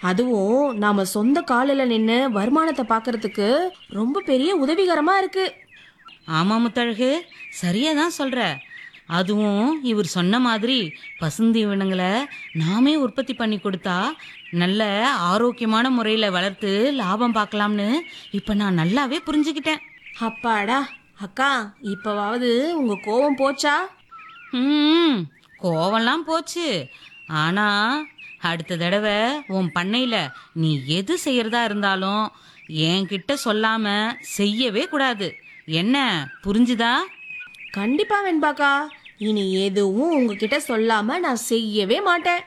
அதுவும் நாம சொந்த காலில் நின்று வருமானத்தை பார்க்கறதுக்கு ரொம்ப பெரிய உதவிகரமா இருக்கு ஆமா முத்தழகு சரியா தான் சொல்ற அதுவும் இவர் சொன்ன மாதிரி பசுந்தீவனங்களை நாமே உற்பத்தி பண்ணி கொடுத்தா நல்ல ஆரோக்கியமான முறையில வளர்த்து லாபம் பார்க்கலாம்னு இப்ப நான் நல்லாவே புரிஞ்சுக்கிட்டேன் அப்பாடா அக்கா இப்பவாவது உங்க கோவம் போச்சா ம் கோவம்லாம் போச்சு ஆனா அடுத்த தடவை உன் பண்ணையில நீ எது செய்யறதா இருந்தாலும் என்கிட்ட சொல்லாம செய்யவே கூடாது என்ன புரிஞ்சுதா கண்டிப்பா வெண்பாக்கா இனி எதுவும் உங்ககிட்ட சொல்லாம நான் செய்யவே மாட்டேன்